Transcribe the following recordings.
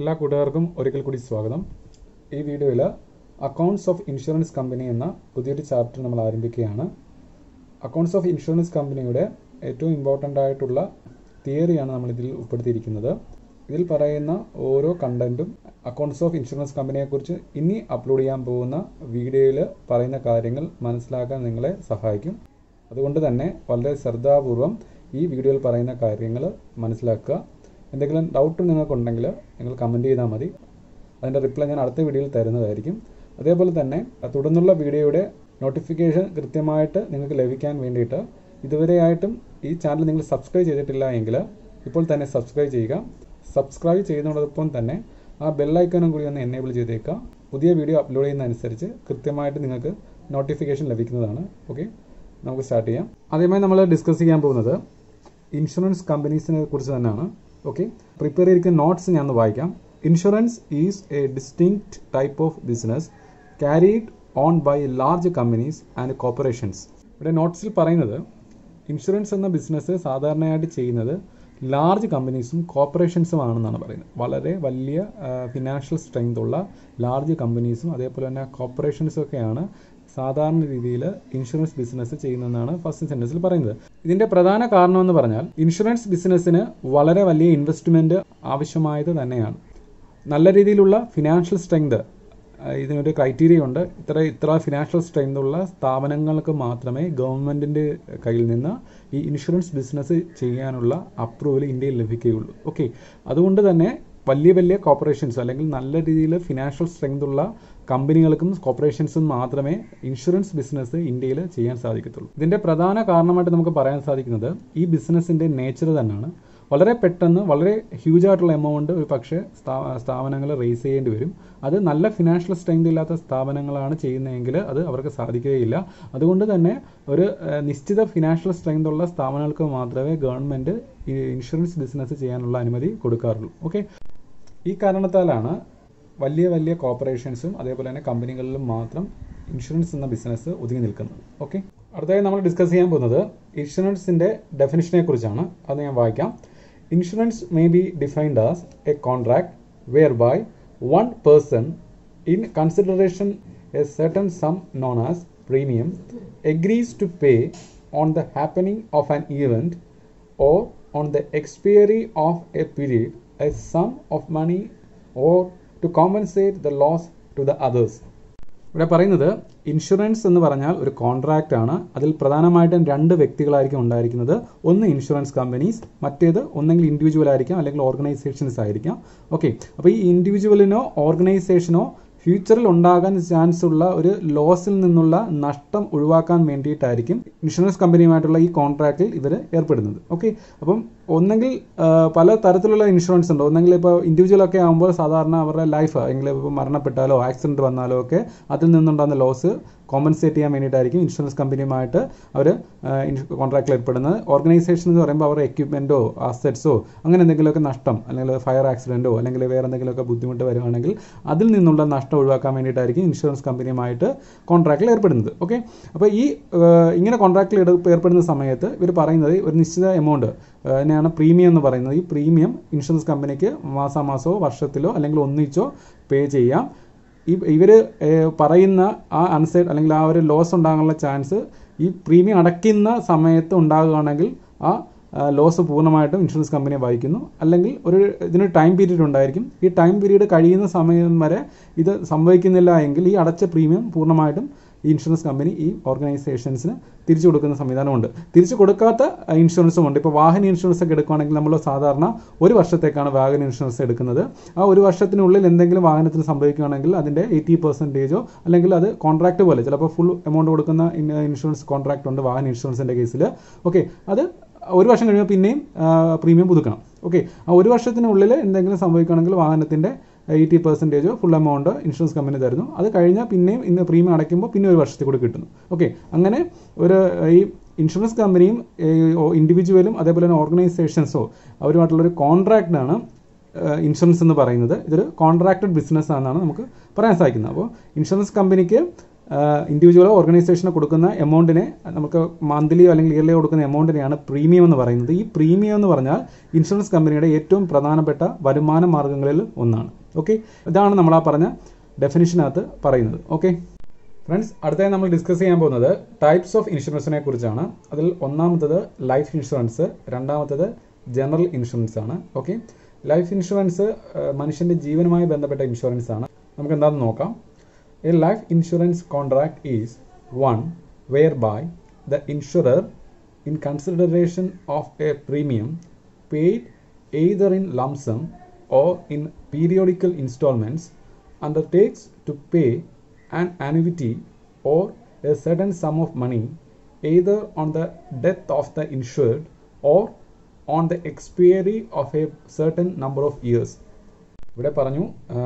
എല്ലാ കൂട്ടുകാർക്കും ഒരിക്കൽ കൂടി സ്വാഗതം ഈ വീഡിയോയിൽ അക്കൗണ്ട്സ് ഓഫ് ഇൻഷുറൻസ് കമ്പനി എന്ന പുതിയൊരു ചാപ്റ്റർ നമ്മൾ ആരംഭിക്കുകയാണ് അക്കൗണ്ട്സ് ഓഫ് ഇൻഷുറൻസ് കമ്പനിയുടെ ഏറ്റവും ഇമ്പോർട്ടൻ്റ് ആയിട്ടുള്ള തിയറിയാണ് നമ്മൾ ഇതിൽ ഉൾപ്പെടുത്തിയിരിക്കുന്നത് ഇതിൽ പറയുന്ന ഓരോ കണ്ടന്റും അക്കൗണ്ട്സ് ഓഫ് ഇൻഷുറൻസ് കമ്പനിയെക്കുറിച്ച് ഇനി അപ്ലോഡ് ചെയ്യാൻ പോകുന്ന വീഡിയോയിൽ പറയുന്ന കാര്യങ്ങൾ മനസ്സിലാക്കാൻ നിങ്ങളെ സഹായിക്കും അതുകൊണ്ട് തന്നെ വളരെ ശ്രദ്ധാപൂർവം ഈ വീഡിയോയിൽ പറയുന്ന കാര്യങ്ങൾ മനസ്സിലാക്കുക എന്തെങ്കിലും ഡൗട്ട് നിങ്ങൾക്കുണ്ടെങ്കിൽ നിങ്ങൾ കമൻറ്റ് ചെയ്താൽ മതി അതിൻ്റെ റിപ്ലൈ ഞാൻ അടുത്ത വീഡിയോയിൽ തരുന്നതായിരിക്കും അതേപോലെ തന്നെ തുടർന്നുള്ള വീഡിയോയുടെ നോട്ടിഫിക്കേഷൻ കൃത്യമായിട്ട് നിങ്ങൾക്ക് ലഭിക്കാൻ വേണ്ടിയിട്ട് ഇതുവരെയായിട്ടും ഈ ചാനൽ നിങ്ങൾ സബ്സ്ക്രൈബ് ചെയ്തിട്ടില്ല എങ്കിൽ ഇപ്പോൾ തന്നെ സബ്സ്ക്രൈബ് ചെയ്യുക സബ്സ്ക്രൈബ് ചെയ്യുന്നതോടൊപ്പം തന്നെ ആ ബെല്ലൈക്കനും കൂടി ഒന്ന് എനേബിൾ ചെയ്തേക്കുക പുതിയ വീഡിയോ അപ്ലോഡ് ചെയ്യുന്നതനുസരിച്ച് കൃത്യമായിട്ട് നിങ്ങൾക്ക് നോട്ടിഫിക്കേഷൻ ലഭിക്കുന്നതാണ് ഓക്കെ നമുക്ക് സ്റ്റാർട്ട് ചെയ്യാം ആദ്യമായി നമ്മൾ ഡിസ്കസ് ചെയ്യാൻ പോകുന്നത് ഇൻഷുറൻസ് കമ്പനീസിനെ കുറിച്ച് തന്നെയാണ് ഓക്കെ പ്രിപ്പയർ ചെയ്തിരിക്കുന്ന നോട്ട്സ് ഞാൻ ഒന്ന് വായിക്കാം insurance is a distinct type of business carried on by large companies and corporations ഇവിടെ നോട്ട്സിൽ പറയുന്നത് ഇൻഷുറൻസ് എന്ന ബിസിനസ് സാധാരണയായിട്ട് ചെയ്യുന്നത് ലാർജ് കമ്പനീസും കോർപ്പറേഷൻസും ആണെന്നാണ് പറയുന്നത് വളരെ വലിയ ഫിനാൻഷ്യൽ സ്ട്രെങ്ത് ഉള്ള ലാർജ് കമ്പനീസും അതേപോലെ തന്നെ കോർപ്പറേഷൻസും ഒക്കെയാണ് സാധാരണ രീതിയിൽ ഇൻഷുറൻസ് ബിസിനസ് ചെയ്യുന്നതെന്നാണ് ഫസ്റ്റ് സെന്റൻസിൽ പറയുന്നത് ഇതിന്റെ പ്രധാന കാരണം എന്ന് പറഞ്ഞാൽ ഇൻഷുറൻസ് ബിസിനസ്സിന് വളരെ വലിയ ഇൻവെസ്റ്റ്മെന്റ് ആവശ്യമായത് തന്നെയാണ് നല്ല രീതിയിലുള്ള ഫിനാൻഷ്യൽ സ്ട്രെങ്ത് ഇതിനൊരു ക്രൈറ്റീരിയ ഉണ്ട് ഇത്ര ഇത്ര ഫിനാൻഷ്യൽ സ്ട്രെങ്ത് ഉള്ള സ്ഥാപനങ്ങൾക്ക് മാത്രമേ ഗവൺമെന്റിന്റെ കയ്യിൽ നിന്ന് ഈ ഇൻഷുറൻസ് ബിസിനസ് ചെയ്യാനുള്ള അപ്രൂവൽ ഇന്ത്യയിൽ ലഭിക്കുകയുള്ളൂ ഓക്കെ അതുകൊണ്ട് തന്നെ വലിയ വലിയ കോർപ്പറേഷൻസ് അല്ലെങ്കിൽ നല്ല രീതിയിൽ ഫിനാൻഷ്യൽ സ്ട്രെങ്ത് ഉള്ള കമ്പനികൾക്കും കോർപ്പറേഷൻസും മാത്രമേ ഇൻഷുറൻസ് ബിസിനസ് ഇന്ത്യയിൽ ചെയ്യാൻ സാധിക്കത്തുള്ളൂ ഇതിന്റെ പ്രധാന കാരണമായിട്ട് നമുക്ക് പറയാൻ സാധിക്കുന്നത് ഈ ബിസിനസിന്റെ നേച്ചർ തന്നെയാണ് വളരെ പെട്ടെന്ന് വളരെ ഹ്യൂജ് ആയിട്ടുള്ള എമൗണ്ട് ഒരു പക്ഷേ സ്ഥാപനങ്ങൾ റേസ് ചെയ്യേണ്ടി വരും അത് നല്ല ഫിനാൻഷ്യൽ സ്ട്രെങ്ത് ഇല്ലാത്ത സ്ഥാപനങ്ങളാണ് ചെയ്യുന്നതെങ്കിൽ അത് അവർക്ക് സാധിക്കുകയില്ല അതുകൊണ്ട് തന്നെ ഒരു നിശ്ചിത ഫിനാൻഷ്യൽ സ്ട്രെങ്ത് ഉള്ള സ്ഥാപനങ്ങൾക്ക് മാത്രമേ ഗവൺമെന്റ് ഈ ഇൻഷുറൻസ് ബിസിനസ് ചെയ്യാനുള്ള അനുമതി കൊടുക്കാറുള്ളൂ ഓക്കെ ഈ കാരണത്താലാണ് വലിയ വലിയ കോർപ്പറേഷൻസും അതേപോലെ തന്നെ കമ്പനികളിലും മാത്രം ഇൻഷുറൻസ് എന്ന ബിസിനസ് ഒതുങ്ങി നിൽക്കുന്നത് ഓക്കെ അടുത്തതായി നമ്മൾ ഡിസ്കസ് ചെയ്യാൻ പോകുന്നത് ഇൻഷുറൻസിന്റെ ഡെഫിനിഷനെ കുറിച്ചാണ് അത് ഞാൻ വായിക്കാം insurance may be defined as a contract whereby one person in consideration a certain sum known as premium agrees to pay on the happening of an event or on the expiry of a period a sum of money or to compensate the loss to the others ഇവിടെ പറയുന്നത് insurance എന്ന് പറഞ്ഞാൽ ഒരു contract ആണ് അതിൽ പ്രധാനമായിട്ടും രണ്ട് വ്യക്തികളായിരിക്കും ഉണ്ടായിരിക്കുന്നത് ഒന്ന് ഇൻഷുറൻസ് കമ്പനീസ് മറ്റേത് ഒന്നെങ്കിൽ ഇൻഡിവിജ്വൽ ആയിരിക്കാം അല്ലെങ്കിൽ ഓർഗനൈസേഷൻസ് ആയിരിക്കാം ഓക്കെ അപ്പോൾ ഈ ഇൻഡിവിജ്വലിനോ ഓർഗനൈസേഷനോ ഫ്യൂച്ചറിൽ ഉണ്ടാകാൻ ചാൻസ് ഉള്ള ഒരു ലോസിൽ നിന്നുള്ള നഷ്ടം ഒഴിവാക്കാൻ വേണ്ടിയിട്ടായിരിക്കും ഇൻഷുറൻസ് കമ്പനിയുമായിട്ടുള്ള ഈ കോൺട്രാക്റ്റിൽ ഇവർ ഏർപ്പെടുന്നത് ഓക്കെ അപ്പം ഒന്നെങ്കിൽ പല തരത്തിലുള്ള ഇൻഷുറൻസ് ഉണ്ട് ഒന്നെങ്കിൽ ഇപ്പോൾ ഇൻഡിവിജ്വൽ ഒക്കെ ആകുമ്പോൾ സാധാരണ അവരുടെ ലൈഫ് അല്ലെങ്കിൽ ഇപ്പോൾ മരണപ്പെട്ടാലോ ആക്സിഡന്റ് വന്നാലോ ഒക്കെ അതിൽ നിന്നുണ്ടാകുന്ന ലോസ് കോമ്പൻസേറ്റ് ചെയ്യാൻ വേണ്ടിയിട്ടായിരിക്കും ഇൻഷുറൻസ് കമ്പനിയുമായിട്ട് അവർ കോൺട്രാക്റ്റിൽ ഏർപ്പെടുന്നത് ഓർഗനൈസേഷൻ എന്ന് പറയുമ്പോൾ അവരുടെ എക്യുപ്മെൻറ്റോ അസറ്റ്സോ അങ്ങനെ എന്തെങ്കിലുമൊക്കെ നഷ്ടം അല്ലെങ്കിൽ ഫയർ ആക്സിഡൻറ്റോ അല്ലെങ്കിൽ വേറെ എന്തെങ്കിലുമൊക്കെ ബുദ്ധിമുട്ട് വരുവാണെങ്കിൽ അതിൽ നിന്നുള്ള നഷ്ടം ഒഴിവാക്കാൻ വേണ്ടിയിട്ടായിരിക്കും ഇൻഷുറൻസ് കമ്പനിയുമായിട്ട് കോൺട്രാക്റ്റിൽ ഏർപ്പെടുന്നത് ഓക്കെ അപ്പോൾ ഈ ഇങ്ങനെ കോൺട്രാക്റ്റിൽ ഏർപ്പെടുന്ന സമയത്ത് ഇവർ പറയുന്നത് ഒരു നിശ്ചിത എമൗണ്ട് തന്നെയാണ് പ്രീമിയം എന്ന് പറയുന്നത് ഈ പ്രീമിയം ഇൻഷുറൻസ് കമ്പനിക്ക് മാസാമാസമോ വർഷത്തിലോ അല്ലെങ്കിൽ ഒന്നിച്ചോ പേ ചെയ്യാം ഈ ഇവർ പറയുന്ന ആ അൺസൈഡ് അല്ലെങ്കിൽ ആ ഒരു ലോസ് ഉണ്ടാകാനുള്ള ചാൻസ് ഈ പ്രീമിയം അടയ്ക്കുന്ന സമയത്ത് ഉണ്ടാകുകയാണെങ്കിൽ ആ ലോസ് പൂർണ്ണമായിട്ടും ഇൻഷുറൻസ് കമ്പനിയെ വഹിക്കുന്നു അല്ലെങ്കിൽ ഒരു ഇതിനൊരു ടൈം പീരീഡ് ഉണ്ടായിരിക്കും ഈ ടൈം പീരീഡ് കഴിയുന്ന സമയം വരെ ഇത് സംഭവിക്കുന്നില്ല എങ്കിൽ ഈ അടച്ച പ്രീമിയം പൂർണ്ണമായിട്ടും ഈ ഇൻഷുറൻസ് കമ്പനി ഈ ഓർഗനൈസേഷൻസിന് തിരിച്ചു കൊടുക്കുന്ന സംവിധാനമുണ്ട് തിരിച്ചു കൊടുക്കാത്ത ഇൻഷുറൻസും ഉണ്ട് ഇപ്പോൾ വാഹന ഇൻഷുറൻസ് ഒക്കെ എടുക്കുകയാണെങ്കിൽ നമ്മൾ സാധാരണ ഒരു വർഷത്തേക്കാണ് വാഹന ഇൻഷുറൻസ് എടുക്കുന്നത് ആ ഒരു വർഷത്തിനുള്ളിൽ എന്തെങ്കിലും വാഹനത്തിന് സംഭവിക്കുകയാണെങ്കിൽ അതിൻ്റെ എയ്റ്റി പെർസെൻറ്റേജോ അല്ലെങ്കിൽ അത് കോൺട്രാക്ട് പോലെ ചിലപ്പോൾ ഫുൾ എമൗണ്ട് കൊടുക്കുന്ന ഇൻഷുറൻസ് കോൺട്രാക്ട് ഉണ്ട് വാഹന ഇൻഷുറൻസിൻ്റെ കേസിൽ ഓക്കെ അത് ഒരു വർഷം കഴിയുമ്പോൾ പിന്നെയും പ്രീമിയം പുതുക്കണം ഓക്കെ ആ ഒരു വർഷത്തിനുള്ളിൽ എന്തെങ്കിലും സംഭവിക്കുകയാണെങ്കിൽ വാഹനത്തിൻ്റെ എയ്റ്റി പെർസെൻറ്റേജോ ഫുൾ എമൗണ്ട് ഇൻഷുറൻസ് കമ്പനി തരുന്നു അത് കഴിഞ്ഞാൽ പിന്നെയും ഇന്ന് പ്രീമിയം അടയ്ക്കുമ്പോൾ പിന്നെ ഒരു വർഷത്തിൽ കൂടി കിട്ടുന്നു ഓക്കെ അങ്ങനെ ഒരു ഈ ഇൻഷുറൻസ് കമ്പനിയും ഇൻഡിവിജ്വലും അതേപോലെ തന്നെ ഓർഗനൈസേഷൻസോ അവരുമായിട്ടുള്ളൊരു കോൺട്രാക്റ്റാണ് ഇൻഷുറൻസ് എന്ന് പറയുന്നത് ഇതൊരു കോൺട്രാക്റ്റഡ് ബിസിനസ് ആണെന്നാണ് നമുക്ക് പറയാൻ സാധിക്കുന്നത് അപ്പോൾ ഇൻഷുറൻസ് കമ്പനിക്ക് ഇൻഡിവിജ്വലോ ഓർഗനൈസേഷനോ കൊടുക്കുന്ന എമൗണ്ടിനെ നമുക്ക് മന്ത്ലിയോ അല്ലെങ്കിൽ ഇയർലിയോ കൊടുക്കുന്ന എമൗണ്ടിനെയാണ് പ്രീമിയം എന്ന് പറയുന്നത് ഈ പ്രീമിയം എന്ന് പറഞ്ഞാൽ ഇൻഷുറൻസ് കമ്പനിയുടെ ഏറ്റവും പ്രധാനപ്പെട്ട വരുമാന മാർഗ്ഗങ്ങളിൽ ഒന്നാണ് ഓക്കെ ഇതാണ് നമ്മൾ ആ പറഞ്ഞ ഡെഫിനിഷനകത്ത് പറയുന്നത് ഓക്കെ ഫ്രണ്ട്സ് അടുത്തായി നമ്മൾ ഡിസ്കസ് ചെയ്യാൻ പോകുന്നത് ടൈപ്സ് ഓഫ് ഇൻഷുറൻസിനെ കുറിച്ചാണ് അതിൽ ഒന്നാമത്തത് ലൈഫ് ഇൻഷുറൻസ് രണ്ടാമത്തത് ജനറൽ ഇൻഷുറൻസ് ആണ് ഓക്കെ ലൈഫ് ഇൻഷുറൻസ് മനുഷ്യന്റെ ജീവനുമായി ബന്ധപ്പെട്ട ഇൻഷുറൻസ് ആണ് നമുക്ക് എന്താണെന്ന് നോക്കാം a life insurance contract is one whereby the insurer in consideration of a premium paid either in lump sum or in periodical instalments undertakes to pay an annuity or a certain sum of money either on the death of the insured or on the expiry of a certain number of years ഇവിടെ പറഞ്ഞു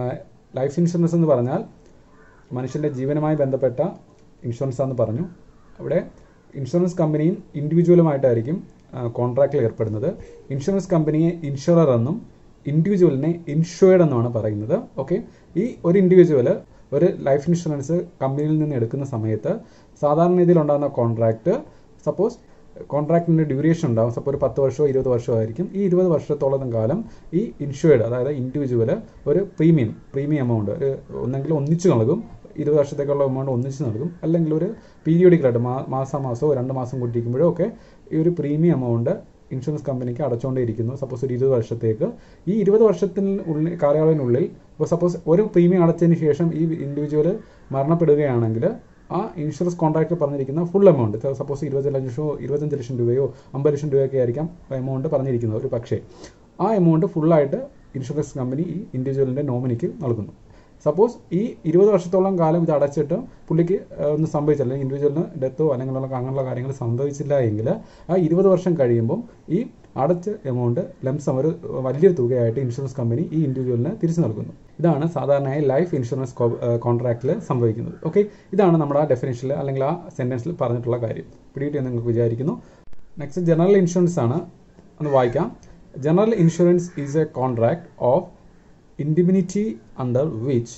life insurance എന്ന് പറഞ്ഞാൽ മനുഷ്യൻ്റെ ജീവനുമായി ബന്ധപ്പെട്ട insurance ആണെന്ന് പറഞ്ഞു അവിടെ insurance കമ്പനിയും ഇൻഡിവിജ്വലുമായിട്ടായിരിക്കും കോൺട്രാക്റ്റിൽ ഏർപ്പെടുന്നത് ഇൻഷുറൻസ് കമ്പനിയെ ഇൻഷുറർ എന്നും ഇൻഡിവിജ്വലിനെ ഇൻഷുവേർഡ് എന്നാണ് പറയുന്നത് ഓക്കെ ഈ ഒരു ഇൻഡിവിജ്വൽ ഒരു ലൈഫ് ഇൻഷുറൻസ് കമ്പനിയിൽ നിന്ന് എടുക്കുന്ന സമയത്ത് സാധാരണ രീതിയിൽ ഉണ്ടാകുന്ന കോൺട്രാക്റ്റ് സപ്പോസ് കോൺട്രാക്റ്റിൻ്റെ ഡ്യൂറേഷൻ ഉണ്ടാകും സപ്പോൾ ഒരു പത്ത് വർഷമോ ഇരുപത് വർഷമോ ആയിരിക്കും ഈ ഇരുപത് വർഷത്തോളം കാലം ഈ ഇൻഷുവേർഡ് അതായത് ഇൻഡിവിജ്വൽ ഒരു പ്രീമിയം പ്രീമിയം എമൗണ്ട് ഒരു ഒന്നെങ്കിലും ഒന്നിച്ച് നൽകും ഇരുപത് വർഷത്തേക്കുള്ള എമൗണ്ട് ഒന്നിച്ച് നൽകും അല്ലെങ്കിൽ ഒരു പീരിയോഡിക്കലായിട്ട് മാ മാസാമാസമോ രണ്ട് മാസം കൂട്ടിയിരിക്കുമ്പോഴോ ഒക്കെ ഈ ഒരു പ്രീമിയം എമൗണ്ട് ഇൻഷുറൻസ് കമ്പനിക്ക് അടച്ചുകൊണ്ടേയിരിക്കുന്നു സപ്പോസ് ഒരു ഇരുപത് വർഷത്തേക്ക് ഈ ഇരുപത് വർഷത്തിന് ഉള്ളിൽ കാലയളവിനുള്ളിൽ ഇപ്പോൾ സപ്പോസ് ഒരു പ്രീമിയം അടച്ചതിന് ശേഷം ഈ ഇൻഡിവിജ്വൽ മരണപ്പെടുകയാണെങ്കിൽ ആ ഇൻഷുറൻസ് കോൺട്രാക്ട് പറഞ്ഞിരിക്കുന്ന ഫുൾ എമൗണ്ട് സപ്പോസ് ഇരുപത് ലക്ഷമോ ഇരുപത്തഞ്ച് ലക്ഷം രൂപയോ അമ്പത് ലക്ഷം രൂപയൊക്കെ ആയിരിക്കാം എമൗണ്ട് പറഞ്ഞിരിക്കുന്നത് ഒരു പക്ഷേ ആ എമൗണ്ട് ഫുള്ളായിട്ട് ഇൻഷുറൻസ് കമ്പനി ഈ ഇൻഡിവിജ്വലിൻ്റെ നോമിനിക്ക് നൽകുന്നു സപ്പോസ് ഈ ഇരുപത് വർഷത്തോളം കാലം ഇത് അടച്ചിട്ട് പുള്ളിക്ക് ഒന്നും സംഭവിച്ചില്ല അല്ലെങ്കിൽ ഇൻഡിവിജ്വലിന് ഡെത്തോ അല്ലെങ്കിൽ അങ്ങനെയുള്ള കാര്യങ്ങൾ സംഭവിച്ചില്ല എങ്കിൽ ആ ഇരുപത് വർഷം കഴിയുമ്പം ഈ അടച്ച എമൗണ്ട് ലംസം ഒരു വലിയൊരു തുകയായിട്ട് ഇൻഷുറൻസ് കമ്പനി ഈ ഇൻഡിവിജ്വലിന് തിരിച്ചു നൽകുന്നു ഇതാണ് സാധാരണയായി ലൈഫ് ഇൻഷുറൻസ് കോൺട്രാക്റ്റിൽ സംഭവിക്കുന്നത് ഓക്കെ ഇതാണ് നമ്മുടെ ആ ഡെഫിനേഷനിൽ അല്ലെങ്കിൽ ആ സെൻറ്റൻസിൽ പറഞ്ഞിട്ടുള്ള കാര്യം പിടികിട്ടിയെന്ന് നിങ്ങൾക്ക് വിചാരിക്കുന്നു നെക്സ്റ്റ് ജനറൽ ഇൻഷുറൻസ് ആണ് ഒന്ന് വായിക്കാം general insurance is a contract of indemnity under which,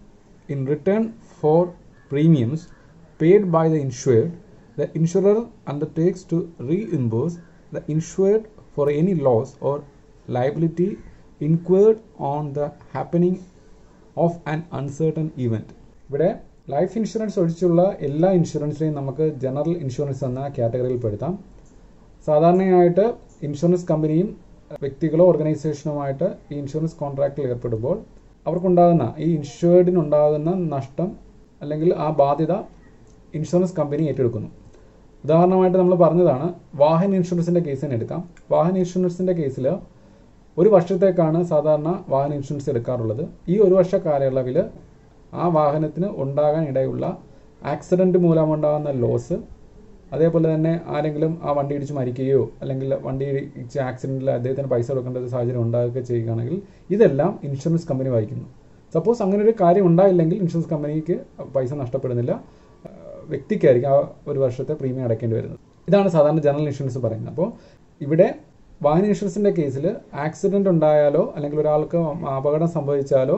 in return for premiums paid by the insured, the insurer undertakes to reimburse the insured for any loss or liability incurred on the happening of an uncertain event. ഇവിടെ life insurance ഒഴിച്ചുള്ള എല്ലാ ഇൻഷുറൻസിനെയും നമുക്ക് general insurance എന്ന കാറ്റഗറിയിൽ പെടുത്താം സാധാരണയായിട്ട് insurance കമ്പനിയും വ്യക്തികളോ ഓർഗനൈസേഷനുമായിട്ട് ഈ ഇൻഷുറൻസ് കോൺട്രാക്റ്റിൽ ഏർപ്പെടുമ്പോൾ അവർക്കുണ്ടാകുന്ന ഈ ഇൻഷുവേർഡിനുണ്ടാകുന്ന നഷ്ടം അല്ലെങ്കിൽ ആ ബാധ്യത ഇൻഷുറൻസ് കമ്പനി ഏറ്റെടുക്കുന്നു ഉദാഹരണമായിട്ട് നമ്മൾ പറഞ്ഞതാണ് വാഹന ഇൻഷുറൻസിൻ്റെ കേസ് തന്നെ എടുക്കാം വാഹന ഇൻഷുറൻസിൻ്റെ കേസിൽ ഒരു വർഷത്തേക്കാണ് സാധാരണ വാഹന ഇൻഷുറൻസ് എടുക്കാറുള്ളത് ഈ ഒരു വർഷ കാലയളവിൽ ആ വാഹനത്തിന് ഉണ്ടാകാൻ ഇടയുള്ള ആക്സിഡൻറ്റ് മൂലമുണ്ടാകുന്ന ലോസ് അതേപോലെ തന്നെ ആരെങ്കിലും ആ വണ്ടി ഇടിച്ച് മരിക്കുകയോ അല്ലെങ്കിൽ വണ്ടി ഇടിച്ച് ആക്സിഡൻറ്റിൽ അദ്ദേഹത്തിന് പൈസ കൊടുക്കേണ്ട ഒരു സാഹചര്യം ഉണ്ടാകുകയോ ചെയ്യുകയാണെങ്കിൽ ഇതെല്ലാം ഇൻഷുറൻസ് കമ്പനി വഹിക്കുന്നു സപ്പോസ് അങ്ങനെ ഒരു കാര്യം ഉണ്ടായില്ലെങ്കിൽ ഇൻഷുറൻസ് കമ്പനിക്ക് പൈസ നഷ്ടപ്പെടുന്നില്ല വ്യക്തിക്കായിരിക്കും ആ ഒരു വർഷത്തെ പ്രീമിയം അടയ്ക്കേണ്ടി വരുന്നത് ഇതാണ് സാധാരണ ജനറൽ ഇൻഷുറൻസ് പറയുന്നത് അപ്പോൾ ഇവിടെ വാഹന ഇൻഷുറൻസിൻ്റെ കേസിൽ ആക്സിഡൻറ്റ് ഉണ്ടായാലോ അല്ലെങ്കിൽ ഒരാൾക്ക് അപകടം സംഭവിച്ചാലോ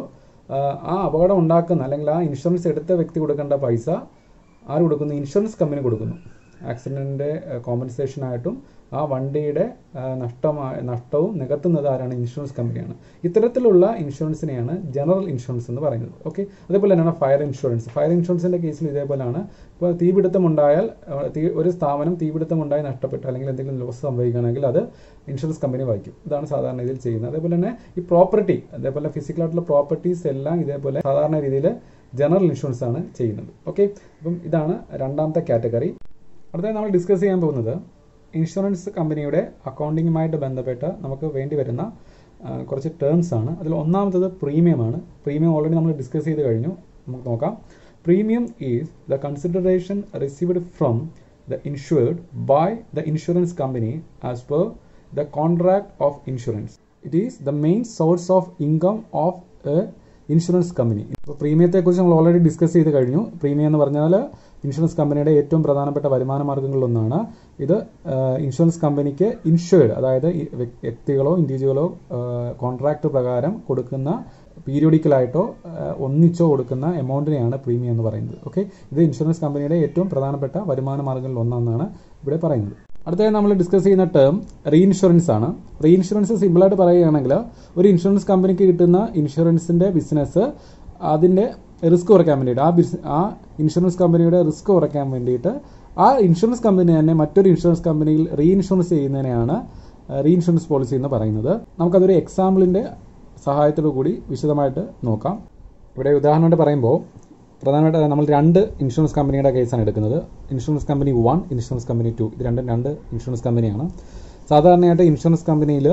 ആ അപകടം ഉണ്ടാക്കുന്ന അല്ലെങ്കിൽ ആ ഇൻഷുറൻസ് എടുത്ത വ്യക്തി കൊടുക്കേണ്ട പൈസ ആര് കൊടുക്കുന്നു ഇൻഷുറൻസ് കമ്പനി കൊടുക്കുന്നു ആക്സിഡൻറ്റിൻ്റെ കോമ്പൻസേഷനായിട്ടും ആ വണ്ടിയുടെ നഷ്ടമായ നഷ്ടവും നികത്തുന്നത് ആരാണ് ഇൻഷുറൻസ് കമ്പനിയാണ് ഇത്തരത്തിലുള്ള ഇൻഷുറൻസിനെയാണ് ജനറൽ ഇൻഷുറൻസ് എന്ന് പറയുന്നത് ഓക്കെ അതേപോലെ തന്നെയാണ് ഫയർ ഇൻഷുറൻസ് ഫയർ ഇൻഷുറൻസിൻ്റെ കേസിൽ ഇതേപോലെയാണ് ഇപ്പോൾ തീപിടുത്തം ഉണ്ടായാൽ തീ ഒരു സ്ഥാപനം തീപിടുത്തം ഉണ്ടായി നഷ്ടപ്പെട്ടു അല്ലെങ്കിൽ എന്തെങ്കിലും ലോസ് സംഭവിക്കുകയാണെങ്കിൽ അത് ഇൻഷുറൻസ് കമ്പനി വഹിക്കും ഇതാണ് സാധാരണ രീതിയിൽ ചെയ്യുന്നത് അതേപോലെ തന്നെ ഈ പ്രോപ്പർട്ടി അതേപോലെ ഫിസിക്കലായിട്ടുള്ള പ്രോപ്പർട്ടീസ് എല്ലാം ഇതേപോലെ സാധാരണ രീതിയിൽ ജനറൽ ഇൻഷുറൻസ് ആണ് ചെയ്യുന്നത് ഓക്കെ അപ്പം ഇതാണ് രണ്ടാമത്തെ കാറ്റഗറി അടുത്തത് നമ്മൾ ഡിസ്കസ് ചെയ്യാൻ പോകുന്നത് ഇൻഷുറൻസ് കമ്പനിയുടെ അക്കൗണ്ടിങ്ങുമായിട്ട് ബന്ധപ്പെട്ട് നമുക്ക് വേണ്ടി വരുന്ന കുറച്ച് ടേംസ് ആണ് അതിൽ ഒന്നാമത്തത് പ്രീമിയമാണ് പ്രീമിയം ഓൾറെഡി നമ്മൾ ഡിസ്കസ് ചെയ്ത് കഴിഞ്ഞു നമുക്ക് നോക്കാം premium is the consideration received from the insured by the insurance company as per the contract of insurance it is the main source of income of a insurance company ഇപ്പോൾ പ്രീമിയത്തെക്കുറിച്ച് നമ്മൾ already discuss ചെയ്ത് കഴിഞ്ഞു premium എന്ന് പറഞ്ഞാൽ insurance കമ്പനിയുടെ ഏറ്റവും പ്രധാനപ്പെട്ട വരുമാന മാർഗ്ഗങ്ങളിലൊന്നാണ് ഇത് ഇൻഷുറൻസ് കമ്പനിക്ക് ഇൻഷുർഡ് അതായത് വ്യക്തികളോ ഇൻഡിവിജ്വലോ കോൺട്രാക്ട് പ്രകാരം കൊടുക്കുന്ന പീരിയോഡിക്കലായിട്ടോ ഒന്നിച്ചോ കൊടുക്കുന്ന എമൗണ്ടിനെയാണ് പ്രീമിയം എന്ന് പറയുന്നത് ഓക്കെ ഇത് ഇൻഷുറൻസ് കമ്പനിയുടെ ഏറ്റവും പ്രധാനപ്പെട്ട വരുമാന മാർഗ്ഗങ്ങളിൽ ഒന്നാണെന്നാണ് ഇവിടെ പറയുന്നത് അടുത്തതായി നമ്മൾ ഡിസ്കസ് ചെയ്യുന്ന ടേം റീഇൻഷുറൻസ് ആണ് റീഇൻഷുറൻസ് സിമ്പിളായിട്ട് പറയുകയാണെങ്കിൽ ഒരു ഇൻഷുറൻസ് കമ്പനിക്ക് കിട്ടുന്ന ഇൻഷുറൻസിന്റെ ബിസിനസ് അതിന്റെ റിസ്ക് കുറയ്ക്കാൻ വേണ്ടിയിട്ട് ആ ബിസ് ആ ഇൻഷുറൻസ് കമ്പനിയുടെ റിസ്ക് കുറയ്ക്കാൻ വേണ്ടിയിട്ട് ആ ഇൻഷുറൻസ് കമ്പനി തന്നെ മറ്റൊരു ഇൻഷുറൻസ് കമ്പനിയിൽ റീഇൻഷുറൻസ് ചെയ്യുന്നതിനെയാണ് റീഇൻഷുറൻസ് പോളിസി എന്ന് പറയുന്നത് നമുക്കതൊരു എക്സാമ്പിളിന്റെ സഹായത്തോടു കൂടി വിശദമായിട്ട് നോക്കാം ഇവിടെ ഉദാഹരണമായിട്ട് പറയുമ്പോൾ പ്രധാനമായിട്ട് നമ്മൾ രണ്ട് ഇൻഷുറൻസ് കമ്പനിയുടെ കേസാണ് എടുക്കുന്നത് insurance company one insurance company two ഇത് രണ്ടും രണ്ട് ഇൻഷുറൻസ് കമ്പനിയാണ് സാധാരണയായിട്ട് ഇൻഷുറൻസ് കമ്പനിയിൽ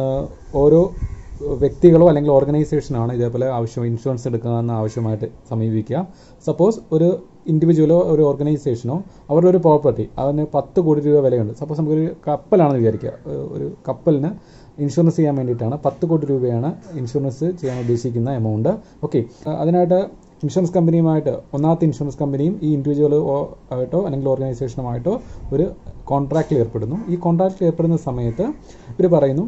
ഓരോ വ്യക്തികളോ അല്ലെങ്കിൽ ഓർഗനൈസേഷനാണ് ഇതേപോലെ ആവശ്യം ഇൻഷുറൻസ് എടുക്കുന്നതെന്ന് ആവശ്യമായിട്ട് സമീപിക്കുക സപ്പോസ് ഒരു ഇൻഡിവിജ്വലോ ഒരു ഓർഗനൈസേഷനോ അവരുടെ ഒരു പ്രോപ്പർട്ടി അതിന് പത്ത് കോടി രൂപ വിലയുണ്ട് സപ്പോസ് നമുക്കൊരു കപ്പലാണെന്ന് വിചാരിക്കുക ഒരു കപ്പലിന് ഇൻഷുറൻസ് ചെയ്യാൻ വേണ്ടിയിട്ടാണ് പത്ത് കോടി രൂപയാണ് ഇൻഷുറൻസ് ചെയ്യാൻ ഉദ്ദേശിക്കുന്ന എമൗണ്ട് ഓക്കെ അതിനായിട്ട് ഇൻഷുറൻസ് കമ്പനിയുമായിട്ട് ഒന്നാമത്തെ ഇൻഷുറൻസ് കമ്പനിയും ഈ ഇൻഡിവിജ്വലോ ആയിട്ടോ അല്ലെങ്കിൽ ഓർഗനൈസേഷനുമായിട്ടോ ഒരു കോൺട്രാക്റ്റിൽ ഏർപ്പെടുന്നു ഈ കോൺട്രാക്റ്റിൽ ഏർപ്പെടുന്ന സമയത്ത് ഇവർ പറയുന്നു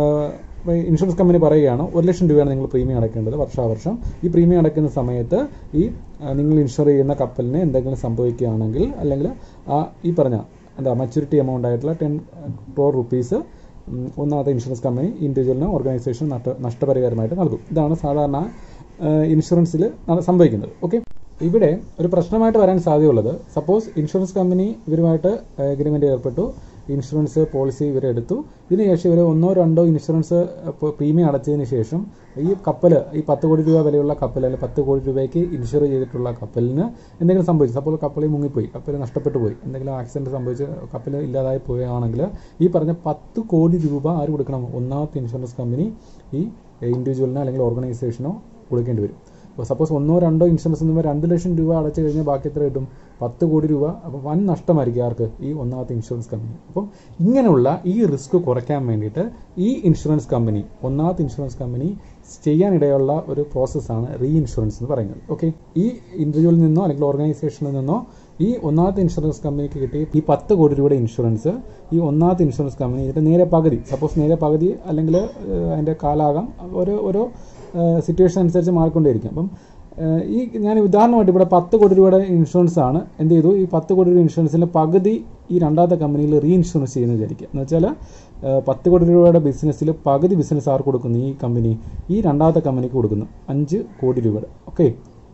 ഇൻഷുറൻസ് കമ്പനി പറയുകയാണ് ഒരു ലക്ഷം രൂപയാണ് നിങ്ങൾ പ്രീമിയം അടയ്ക്കേണ്ടത് വർഷാവർഷം ഈ പ്രീമിയം അടയ്ക്കുന്ന സമയത്ത് ഈ നിങ്ങൾ ഇൻഷുർ ചെയ്യുന്ന കപ്പലിന് എന്തെങ്കിലും സംഭവിക്കുകയാണെങ്കിൽ അല്ലെങ്കിൽ ആ ഈ പറഞ്ഞ എന്താ മച്യൂരിറ്റി എമൗണ്ട് ആയിട്ടുള്ള ടെൻ ക്രോർ റുപ്പീസ് ഒന്നാമത്തെ ഇൻഷുറൻസ് കമ്പനി ഇൻഡിവിജ്വലിന് ഓർഗനൈസേഷൻ നഷ്ട നഷ്ടപരിഹാരമായിട്ട് നൽകും ഇതാണ് സാധാരണ ഇൻഷുറൻസിൽ സംഭവിക്കുന്നത് ഓക്കെ ഇവിടെ ഒരു പ്രശ്നമായിട്ട് വരാൻ സാധ്യതയുള്ളത് സപ്പോസ് ഇൻഷുറൻസ് കമ്പനി ഇവരുമായിട്ട് എഗ്രിമെൻ്റ് ഏർപ്പെട്ടു ഇൻഷുറൻസ് പോളിസി ഇവരെടുത്തു ഇതിനുശേഷം ഇവർ ഒന്നോ രണ്ടോ ഇൻഷുറൻസ് പ്രീമിയം അടച്ചതിന് ശേഷം ഈ കപ്പൽ ഈ പത്ത് കോടി രൂപ വിലയുള്ള കപ്പൽ അല്ലെങ്കിൽ പത്ത് കോടി രൂപയ്ക്ക് ഇൻഷുർ ചെയ്തിട്ടുള്ള കപ്പലിന് എന്തെങ്കിലും സംഭവിച്ചു അപ്പോൾ കപ്പലിൽ മുങ്ങിപ്പോയി കപ്പൽ നഷ്ടപ്പെട്ടു പോയി എന്തെങ്കിലും ആക്സിഡൻറ്റ് സംഭവിച്ച് കപ്പൽ ഇല്ലാതായി പോവുകയാണെങ്കിൽ ഈ പറഞ്ഞ പത്ത് കോടി രൂപ ആര് കൊടുക്കണം ഒന്നാമത്തെ ഇൻഷുറൻസ് കമ്പനി ഈ ഇൻഡിവിജ്വലിനോ അല്ലെങ്കിൽ ഓർഗനൈസേഷനോ കൊടുക്കേണ്ടി വരും അപ്പോൾ സപ്പോസ് ഒന്നോ രണ്ടോ ഇൻഷുറൻസ് എന്ന് രണ്ട് ലക്ഷം രൂപ അടച്ചു കഴിഞ്ഞാൽ ബാക്കി എത്ര കിട്ടും പത്ത് കോടി രൂപ അപ്പോൾ വൻ നഷ്ടമായിരിക്കും ആർക്ക് ഈ ഒന്നാമത്തെ ഇൻഷുറൻസ് കമ്പനി അപ്പം ഇങ്ങനെയുള്ള ഈ റിസ്ക് കുറയ്ക്കാൻ വേണ്ടിയിട്ട് ഈ ഇൻഷുറൻസ് കമ്പനി ഒന്നാമത്തെ ഇൻഷുറൻസ് കമ്പനി ചെയ്യാനിടയുള്ള ഒരു പ്രോസസ്സാണ് റീ ഇൻഷുറൻസ് എന്ന് പറയുന്നത് ഓക്കെ ഈ ഇൻഡിവിജ്വലിൽ നിന്നോ അല്ലെങ്കിൽ ഓർഗനൈസേഷനിൽ നിന്നോ ഈ ഒന്നാമത്തെ ഇൻഷുറൻസ് കമ്പനിക്ക് കിട്ടിയ ഈ പത്ത് കോടി രൂപയുടെ ഇൻഷുറൻസ് ഈ ഒന്നാമത്തെ ഇൻഷുറൻസ് കമ്പനി ഇതിൻ്റെ നേരെ പകുതി സപ്പോസ് നേരെ പകുതി അല്ലെങ്കിൽ അതിൻ്റെ കാലാകാം ഓരോ ഓരോ സിറ്റുവേഷൻ അനുസരിച്ച് മാറിക്കൊണ്ടേയിരിക്കും അപ്പം ഈ ഞാൻ ഉദാഹരണമായിട്ട് ഇവിടെ പത്ത് കോടി രൂപയുടെ ഇൻഷുറൻസ് ആണ് എന്ത് ചെയ്തു ഈ പത്ത് കോടി രൂപ ഇൻഷുറൻസിൻ്റെ പകുതി ഈ രണ്ടാമത്തെ കമ്പനിയിൽ റീ ഇൻഷുറൻസ് ചെയ്യുന്നത് വിചാരിക്കുക എന്ന് വെച്ചാൽ പത്ത് കോടി രൂപയുടെ ബിസിനസ്സിൽ പകുതി ബിസിനസ് ആർക്ക് കൊടുക്കുന്നു ഈ കമ്പനി ഈ രണ്ടാമത്തെ കമ്പനിക്ക് കൊടുക്കുന്നു അഞ്ച് കോടി രൂപയുടെ ഓക്കെ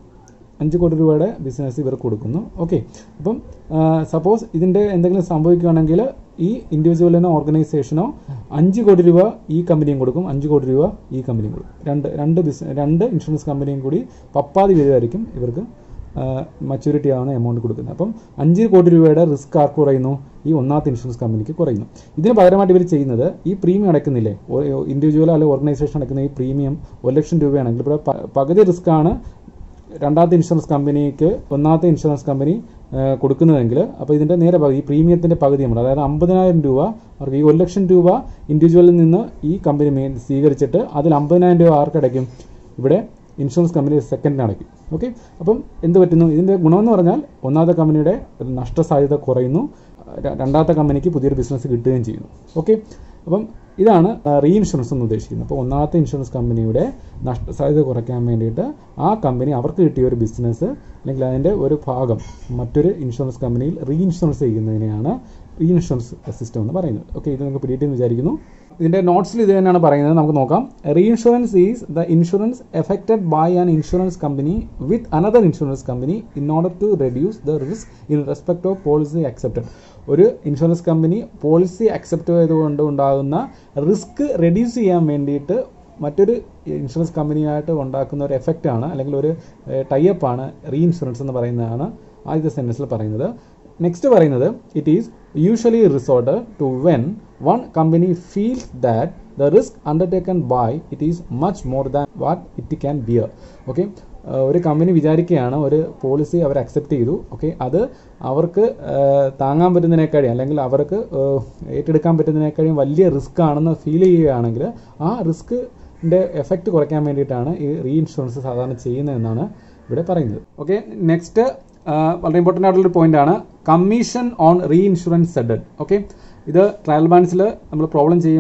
അഞ്ച് കോടി രൂപയുടെ ബിസിനസ് ഇവർക്ക് കൊടുക്കുന്നു ഓക്കെ അപ്പം സപ്പോസ് ഇതിൻ്റെ എന്തെങ്കിലും സംഭവിക്കുകയാണെങ്കിൽ ഈ ഇൻഡിവിജ്വലിനോ ഓർഗനൈസേഷനോ അഞ്ച് കോടി രൂപ ഈ കമ്പനിയും കൊടുക്കും അഞ്ച് കോടി രൂപ ഈ കമ്പനിയും കൊടുക്കും രണ്ട് രണ്ട് ബിസിനസ് രണ്ട് ഇൻഷുറൻസ് കമ്പനിയും കൂടി പപ്പാതി വീതമായിരിക്കും ഇവർക്ക് മച്യൂരിറ്റി ആവുന്ന എമൗണ്ട് കൊടുക്കുന്നത് അപ്പം അഞ്ച് കോടി രൂപയുടെ റിസ്ക് ആർക്ക് കുറയുന്നു ഈ ഒന്നാമത്തെ ഇൻഷുറൻസ് കമ്പനിക്ക് കുറയുന്നു ഇതിന് പകരമായിട്ട് ഇവർ ചെയ്യുന്നത് ഈ പ്രീമിയം അടയ്ക്കുന്നില്ലേ ഇൻഡിവിജ്വൽ അല്ലെങ്കിൽ ഓർഗനൈസേഷൻ അടയ്ക്കുന്ന ഈ പ്രീമിയം ഒരു ലക്ഷം രൂപയാണെങ്കിൽ ഇവിടെ പകുതി റിസ്ക് ആണ് രണ്ടാമത്തെ ഇൻഷുറൻസ് കമ്പനിക്ക് ഒന്നാമത്തെ ഇൻഷുറൻസ് കമ്പനി കൊടുക്കുന്നതെങ്കിൽ അപ്പോൾ ഇതിൻ്റെ നേരെ പകുതി ഈ പ്രീമിയത്തിൻ്റെ പകുതി നമ്മൾ അതായത് അമ്പതിനായിരം രൂപ അവർക്ക് ഈ ഒരു ലക്ഷം രൂപ ഇൻഡിവിജ്വലിൽ നിന്ന് ഈ കമ്പനി മേ സ്വീകരിച്ചിട്ട് അതിൽ അമ്പതിനായിരം രൂപ ആർക്കടയ്ക്കും ഇവിടെ ഇൻഷുറൻസ് കമ്പനി സെക്കൻഡിന് അടയ്ക്കും ഓക്കെ അപ്പം എന്ത് പറ്റുന്നു ഇതിൻ്റെ ഗുണമെന്ന് പറഞ്ഞാൽ ഒന്നാമത്തെ കമ്പനിയുടെ നഷ്ടസാധ്യത കുറയുന്നു രണ്ടാമത്തെ കമ്പനിക്ക് പുതിയൊരു ബിസിനസ് കിട്ടുകയും ചെയ്യുന്നു ഓക്കെ അപ്പം ഇതാണ് റീ ഇൻഷുറൻസ് എന്ന് ഉദ്ദേശിക്കുന്നത് അപ്പോൾ ഒന്നാമത്തെ ഇൻഷുറൻസ് കമ്പനിയുടെ നഷ്ടസാധ്യത കുറയ്ക്കാൻ വേണ്ടിയിട്ട് ആ കമ്പനി അവർക്ക് കിട്ടിയ ഒരു ബിസിനസ് അല്ലെങ്കിൽ അതിൻ്റെ ഒരു ഭാഗം മറ്റൊരു ഇൻഷുറൻസ് കമ്പനിയിൽ റീ ഇൻഷുറൻസ് ചെയ്യുന്നതിനെയാണ് റീ ഇൻഷുറൻസ് സിസ്റ്റം എന്ന് പറയുന്നത് ഓക്കെ ഇത് നിങ്ങൾക്ക് പിടിയിട്ടെന്ന് വിചാരിക്കുന്നു ഇതിൻ്റെ നോട്ട്സിൽ ഇത് തന്നെയാണ് പറയുന്നത് നമുക്ക് നോക്കാം reinsurance is the insurance effected by an insurance company with another insurance company in order to reduce the risk in respect of policy accepted ഒരു ഇൻഷുറൻസ് കമ്പനി പോളിസി അക്സെപ്റ്റ് ചെയ്തുകൊണ്ട് ഉണ്ടാകുന്ന റിസ്ക് റെഡ്യൂസ് ചെയ്യാൻ വേണ്ടിയിട്ട് മറ്റൊരു insurance കമ്പനിയായിട്ട് ഉണ്ടാക്കുന്ന ഒരു എഫക്റ്റാണ് അല്ലെങ്കിൽ ഒരു ടൈപ്പ് ആണ് റീ ഇൻഷുറൻസ് എന്ന് പറയുന്നതാണ് ആദ്യത്തെ സെൻറ്റൻസിൽ പറയുന്നത് നെക്സ്റ്റ് പറയുന്നത് it is usually resort to when one company feels that the risk undertaken by it is much more than what it can bear okay ഒരു കമ്പനി വിചാരിക്കുകയാണ് ഒരു പോളിസി അവർ അക്സെപ്റ്റ് ചെയ്തു ഓക്കെ അത് അവർക്ക് താങ്ങാൻ പറ്റുന്നതിനേക്കാളും അല്ലെങ്കിൽ അവർക്ക് ഏറ്റെടുക്കാൻ പറ്റുന്നതിനേക്കാളും വലിയ റിസ്ക് ആണെന്ന് ഫീൽ ചെയ്യുകയാണെങ്കിൽ ആ റിസ്കിൻ്റെ എഫക്റ്റ് കുറയ്ക്കാൻ വേണ്ടിയിട്ടാണ് ഈ റീ ഇൻഷുറൻസ് സാധാരണ ചെയ്യുന്നതെന്നാണ് ഇവിടെ പറയുന്നത് ഓക്കെ നെക്സ്റ്റ് വളരെ ഇമ്പോർട്ടൻ്റ് ആയിട്ടുള്ളൊരു പോയിന്റാണ് commission on reinsurance ceded okay ഇത് ട്രയൽ ബാലൻസിൽ നമ്മൾ പ്രോബ്ലം ചെയ്യുമ്പോൾ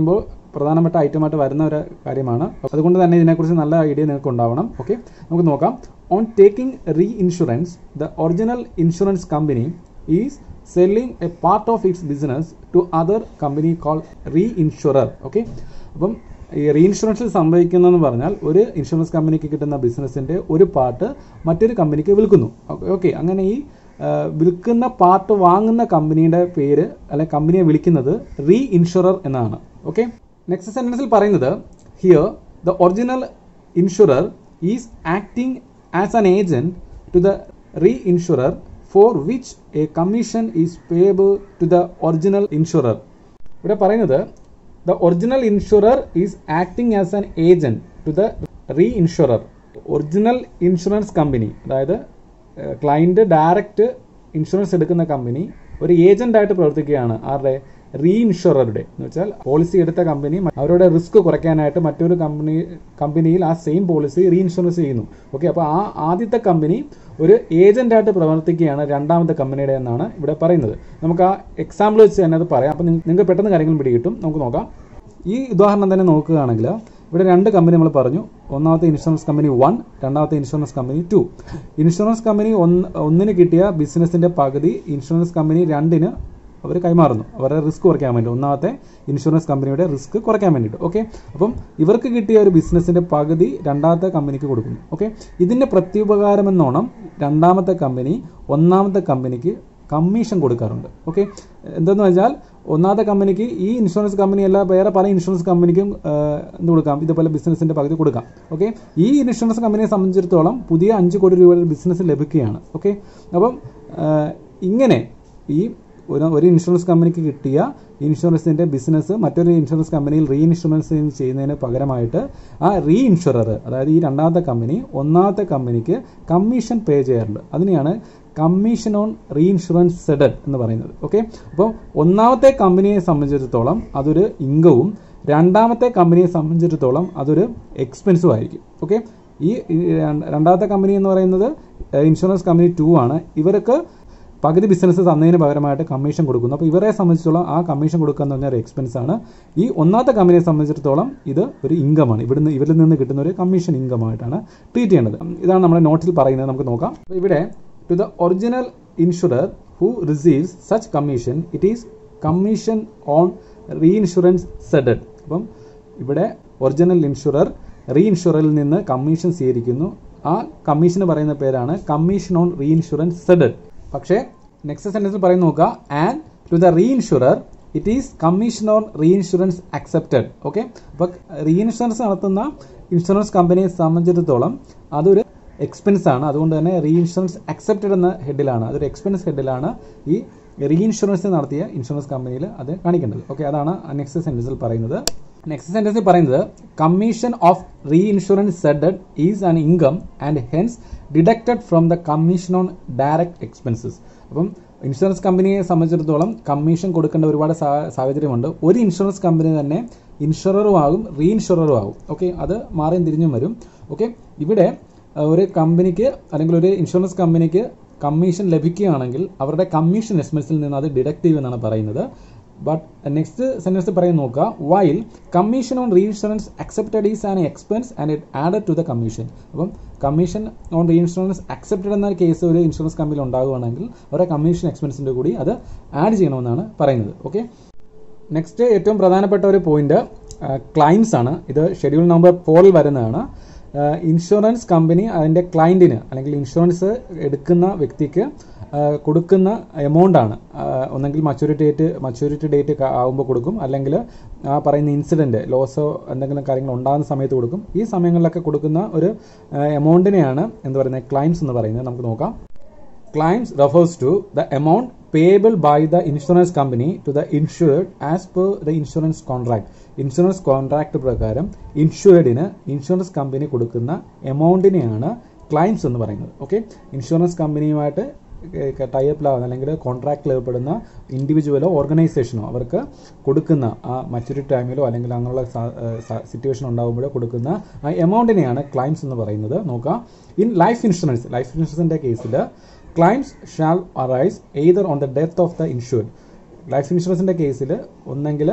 പ്രധാനപ്പെട്ട ഐറ്റമായിട്ട് വരുന്ന ഒരു കാര്യമാണ് അതുകൊണ്ട് തന്നെ ഇതിനെക്കുറിച്ച് നല്ല ഐഡിയ നിങ്ങൾക്ക് ഉണ്ടാവണം ഓക്കെ നമുക്ക് നോക്കാം on taking reinsurance the original insurance company is selling a part of its business to other company call reinsurer okay അപ്പം ഈ റീഇൻഷുറൻസിൽ സംഭവിക്കുന്നതെന്ന് പറഞ്ഞാൽ ഒരു ഇൻഷുറൻസ് കമ്പനിക്ക് കിട്ടുന്ന ബിസിനസ്സിൻ്റെ ഒരു പാർട്ട് മറ്റൊരു കമ്പനിക്ക് വിൽക്കുന്നു ഓക്കെ അങ്ങനെ ഈ ആ, വിൽക്കുന്ന പാർട്ട് വാങ്ങുന്ന കമ്പനിയുടെ പേര് അല്ലെങ്കിൽ കമ്പനിയെ വിളിക്കുന്നത് റീ ഇൻഷുറർ എന്നാണ് ഓക്കെ നെക്സ്റ്റ് സെൻറ്റൻസിൽ പറയുന്നത് here the original insurer is acting as an agent to the reinsurer for which a commission is payable to the original insurer ഇവിടെ പറയുന്നത് the original insurer is acting as an agent to the reinsurer original insurance company അതായത് client direct insurance എടുക്കുന്ന company ഒരു agent ആയിട്ട് പ്രവർത്തിക്കുകയാണ് ആരുടെ re ഇൻഷുററുടെ എന്ന് വെച്ചാൽ പോളിസി എടുത്ത കമ്പനി അവരുടെ റിസ്ക് കുറയ്ക്കാനായിട്ട് മറ്റൊരു കമ്പനി കമ്പനിയിൽ ആ സെയിം പോളിസി റീ ഇൻഷുറൻസ് ചെയ്യുന്നു ഓക്കെ അപ്പോൾ ആ ആദ്യത്തെ കമ്പനി ഒരു ഏജന്റ് ആയിട്ട് പ്രവർത്തിക്കുകയാണ് രണ്ടാമത്തെ കമ്പനിയുടെ എന്നാണ് ഇവിടെ പറയുന്നത് നമുക്ക് ആ എക്സാമ്പിൾ വെച്ച് തന്നെ അത് പറയാം അപ്പോൾ നിങ്ങൾക്ക് പെട്ടെന്ന് കാര്യങ്ങൾ പിടികിട്ടും നമുക്ക് നോക്കാം ഈ ഉദാഹരണം തന്നെ നോക്കുകയാണെങ്കിൽ ഇവിടെ രണ്ട് കമ്പനി നമ്മൾ പറഞ്ഞു ഒന്നാമത്തെ ഇൻഷുറൻസ് കമ്പനി വൺ രണ്ടാമത്തെ insurance company two insurance company ഒന്ന് ഒന്നിന് കിട്ടിയ ബിസിനസിന്റെ പകുതി ഇൻഷുറൻസ് കമ്പനി രണ്ടിന് അവർ കൈമാറുന്നു അവരുടെ റിസ്ക് കുറയ്ക്കാൻ വേണ്ടി ഒന്നാമത്തെ ഇൻഷുറൻസ് കമ്പനിയുടെ റിസ്ക് കുറയ്ക്കാൻ വേണ്ടിയിട്ട് ഓക്കെ അപ്പം ഇവർക്ക് കിട്ടിയ ഒരു ബിസിനസിന്റെ പകുതി രണ്ടാമത്തെ കമ്പനിക്ക് കൊടുക്കുന്നു ഓക്കെ ഇതിന്റെ പ്രത്യുപകാരം എന്നോണം രണ്ടാമത്തെ കമ്പനി ഒന്നാമത്തെ കമ്പനിക്ക് കമ്മീഷൻ കൊടുക്കാറുണ്ട് ഓക്കെ എന്തെന്ന് വെച്ചാൽ ഒന്നാമത്തെ കമ്പനിക്ക് ഈ ഇൻഷുറൻസ് കമ്പനി അല്ല വേറെ പല ഇൻഷുറൻസ് കമ്പനിക്കും ആ, എന്ത് കൊടുക്കാം ഇതുപോലെ ബിസിനസിന്റെ പകുതി കൊടുക്കാം ഓക്കെ ഈ ഇൻഷുറൻസ് കമ്പനിയെ സംബന്ധിച്ചിടത്തോളം പുതിയ അഞ്ച് കോടി രൂപയുടെ ബിസിനസ് ലഭിക്കുകയാണ് ഓക്കെ അപ്പം ആ, ഇങ്ങനെ ഈ ഒരു ഒരു ഇൻഷുറൻസ് കമ്പനിക്ക് കിട്ടിയ ഇൻഷുറൻസിന്റെ ബിസിനസ് മറ്റൊരു ഇൻഷുറൻസ് കമ്പനിയിൽ റീ ഇൻഷുറൻസ് ചെയ്യുന്നതിന് പകരമായിട്ട് ആ റീ ഇൻഷുറർ അതായത് ഈ രണ്ടാമത്തെ കമ്പനി ഒന്നാമത്തെ കമ്പനിക്ക് കമ്മീഷൻ പേ ചെയ്യാറുണ്ട് അതിനെയാണ് commission on reinsurance ceded എന്ന് പറയുന്നത് ഓക്കെ അപ്പോൾ ഒന്നാമത്തെ കമ്പനിയെ സംബന്ധിച്ചിടത്തോളം അതൊരു ഇൻകവും രണ്ടാമത്തെ കമ്പനിയെ സംബന്ധിച്ചിടത്തോളം അതൊരു എക്സ്പെൻസും ആയിരിക്കും ഓക്കെ ഈ ഈ രണ്ടാമത്തെ കമ്പനി എന്ന് പറയുന്നത് ഇൻഷുറൻസ് കമ്പനി ടു ആണ് ഇവർക്ക് പകുതി ബിസിനസ് തന്നതിന് പകരമായിട്ട് കമ്മീഷൻ കൊടുക്കുന്നു അപ്പോൾ ഇവരെ സംബന്ധിച്ചിടത്തോളം ആ കമ്മീഷൻ കൊടുക്കുക എന്ന് പറഞ്ഞാൽ ഒരു എക്സ്പെൻസ് ആണ് ഈ ഒന്നാമത്തെ കമ്പനിയെ സംബന്ധിച്ചിടത്തോളം ഇത് ഒരു ഇൻകമാണ് ഇവിടുന്ന് ഇവരിൽ നിന്ന് കിട്ടുന്ന ഒരു കമ്മീഷൻ ഇൻകം ആയിട്ടാണ് ട്രീറ്റ് ചെയ്യേണ്ടത് ഇതാണ് നമ്മുടെ നോട്ടിൽ പറയുന്നത് നമുക്ക് നോക്കാം അപ്പോൾ ഇവിടെ to the original insurer who receives such commission it is commission on reinsurance ceded അപ്പം ഇവിടെ ഒറിജിനൽ ഇൻഷുറർ റീ ഇൻഷുററിൽ നിന്ന് കമ്മീഷൻ സ്വീകരിക്കുന്നു ആ കമ്മീഷന് പറയുന്ന പേരാണ് commission on reinsurance ceded പക്ഷേ നെക്സ്റ്റ് സെന്റൻസിൽ പറയുന്ന നോക്കുക and to the reinsurer it is commission on reinsurance accepted okay അപ്പോൾ റീ ഇൻഷുറൻസ് നടത്തുന്ന ഇൻഷുറൻസ് കമ്പനിയെ സംബന്ധിച്ചിടത്തോളം അതൊരു എക്സ്പെൻസ് ആണ് അതുകൊണ്ട് തന്നെ റീ ഇൻഷുറൻസ് അക്സെപ്റ്റഡ് എന്ന ഹെഡിലാണ് അതൊരു എക്സ്പെൻസ് ഹെഡിലാണ് ഈ റീ ഇൻഷുറൻസ് നടത്തിയ ഇൻഷുറൻസ് കമ്പനിയിൽ അത് കാണിക്കേണ്ടത് ഓക്കെ അതാണ് നെക്സ്റ്റ് സെന്റൻസിൽ പറയുന്നത് നെക്സ്റ്റ് സെന്റൻസിൽ പറയുന്നത് commission of reinsurance ceded is an income and hence deducted from the commission on direct expenses അപ്പം ഇൻഷുറൻസ് കമ്പനിയെ സംബന്ധിച്ചിടത്തോളം കമ്മീഷൻ കൊടുക്കേണ്ട ഒരുപാട് സാ- സാഹചര്യമുണ്ട് ഒരു ഇൻഷുറൻസ് കമ്പനി തന്നെ ഇൻഷുററും ആകും റീ ഇൻഷുററും ആകും ഓക്കെ അത് മാറിയും തിരിഞ്ഞും വരും ഓക്കെ ഇവിടെ അഹ്, ഒരു കമ്പനിക്ക് അല്ലെങ്കിൽ ഒരു ഇൻഷുറൻസ് കമ്പനിക്ക് കമ്മീഷൻ ലഭിക്കുകയാണെങ്കിൽ അവരുടെ കമ്മീഷൻ എക്സ്പെൻസിൽ നിന്ന് അത് ഡിഡക്റ്റ് ചെയ്യുമെന്നാണ് പറയുന്നത് ബട്ട് നെക്സ്റ്റ് സെന്റൻസ് പറയും നോക്കുക while commission on reinsurance accepted is an expense and it added to the commission അപ്പം കമ്മീഷൻ ഓൺ റീഇൻഷുറൻസ് അക്സെപ്റ്റഡ് എന്ന കേസ് ഒരു ഇൻഷുറൻസ് കമ്പനിയിൽ ഉണ്ടാകുകയാണെങ്കിൽ അവരുടെ കമ്മീഷൻ എക്സ്പെൻസിൻ്റെ കൂടി അത് ആഡ് ചെയ്യണമെന്നാണ് പറയുന്നത് ഓക്കെ നെക്സ്റ്റ് ഏറ്റവും പ്രധാനപ്പെട്ട ഒരു പോയിന്റ് ക്ലൈംസ് ആണ് ഇത് ഷെഡ്യൂൾ നമ്പർ ഫോറിൽ വരുന്നതാണ് ഇൻഷുറൻസ് കമ്പനി അതിൻ്റെ ക്ലയൻറ്റിന് അല്ലെങ്കിൽ ഇൻഷുറൻസ് എടുക്കുന്ന വ്യക്തിക്ക് ആ, കൊടുക്കുന്ന എമൗണ്ട് ആണ് ആ, ഒന്നെങ്കിൽ മച്യൂരിറ്റി ഡേറ്റ് മച്യൂരിറ്റി ഡേറ്റ് ആകുമ്പോൾ കൊടുക്കും അല്ലെങ്കിൽ ആ പറയുന്ന ഇൻസിഡൻറ്റ് ലോസോ എന്തെങ്കിലും കാര്യങ്ങൾ ഉണ്ടാകുന്ന സമയത്ത് കൊടുക്കും ഈ സമയങ്ങളിലൊക്കെ കൊടുക്കുന്ന ഒരു എമൗണ്ടിനെയാണ് എന്ത് പറയുന്നത് ക്ലൈംസ് എന്ന് പറയുന്നത് നമുക്ക് നോക്കാം Claims refers to the amount payable by the insurance company to the insured as per the insurance contract. Insurance contract പ്രകാരം ഇൻഷുർഡിന് ഇൻഷുറൻസ് കമ്പനി കൊടുക്കുന്ന എമൗണ്ടിനെയാണ് ക്ലൈംസ് എന്ന് പറയുന്നത് ഓക്കെ ഇൻഷുറൻസ് കമ്പനിയുമായിട്ട് ടൈപ്പിലാവുന്ന അല്ലെങ്കിൽ കോൺട്രാക്റ്റിൽ ഏർപ്പെടുന്ന ഇൻഡിവിജ്വലോ ഓർഗനൈസേഷനോ അവർക്ക് കൊടുക്കുന്ന ആ മച്യൂരിറ്റി ടൈമിലോ അല്ലെങ്കിൽ അങ്ങനെയുള്ള സിറ്റുവേഷൻ ഉണ്ടാകുമ്പോഴോ കൊടുക്കുന്ന ആ എമൗണ്ടിനെയാണ് ക്ലൈംസ് എന്ന് പറയുന്നത് നോക്കാം ഇൻ ലൈഫ് ഇൻഷുറൻസ് ലൈഫ് ഇൻഷുറൻസിൻ്റെ കേസിൽ claims shall arise either on the death of the insured life ഇൻഷുറൻസിൻ്റെ കേസിൽ ഒന്നെങ്കിൽ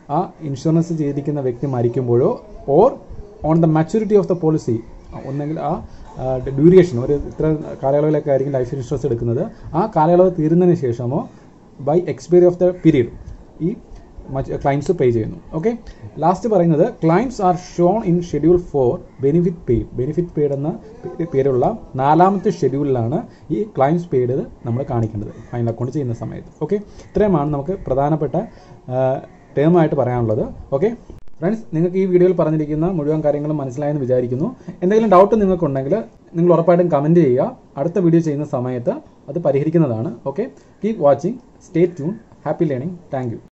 ആ ഇൻഷുറൻസ് ചെയ്തിരിക്കുന്ന വ്യക്തി മരിക്കുമ്പോഴോ or on the maturity of the policy ഒന്നെങ്കിൽ ആ ഡ്യൂറേഷൻ ഒരു ഇത്ര കാലയളവിലൊക്കെ ആയിരിക്കും ലൈഫ് ഇൻഷുറൻസ് എടുക്കുന്നത് ആ കാലയളവ് തീരുന്നതിന് ശേഷമോ by expiry of the period ഈ ക്ലൈംസ് പേ ചെയ്യുന്നു ഓക്കെ ലാസ്റ്റ് പറയുന്നത് claims are shown in schedule for benefit paid benefit paid എന്ന പേ- പേരുള്ള നാലാമത്തെ ഷെഡ്യൂളിലാണ് ഈ ക്ലൈംസ് പെയ്ഡ് നമ്മൾ കാണിക്കേണ്ടത് ഫൈനൽ അക്കൗണ്ട് ചെയ്യുന്ന സമയത്ത് ഓക്കെ ഇത്രയുമാണ് നമുക്ക് പ്രധാനപ്പെട്ട ടേമായിട്ട് പറയാനുള്ളത് ഓക്കെ ഫ്രണ്ട്സ് നിങ്ങൾക്ക് ഈ വീഡിയോയിൽ പറഞ്ഞിരിക്കുന്ന മുഴുവൻ കാര്യങ്ങളും മനസ്സിലായെന്ന് വിചാരിക്കുന്നു എന്തെങ്കിലും ഡൗട്ട് നിങ്ങൾക്കുണ്ടെങ്കിൽ നിങ്ങൾ ഉറപ്പായിട്ടും കമൻറ്റ് ചെയ്യുക അടുത്ത വീഡിയോ ചെയ്യുന്ന സമയത്ത് അത് പരിഹരിക്കുന്നതാണ് okay keep watching stay tune happy learning thank U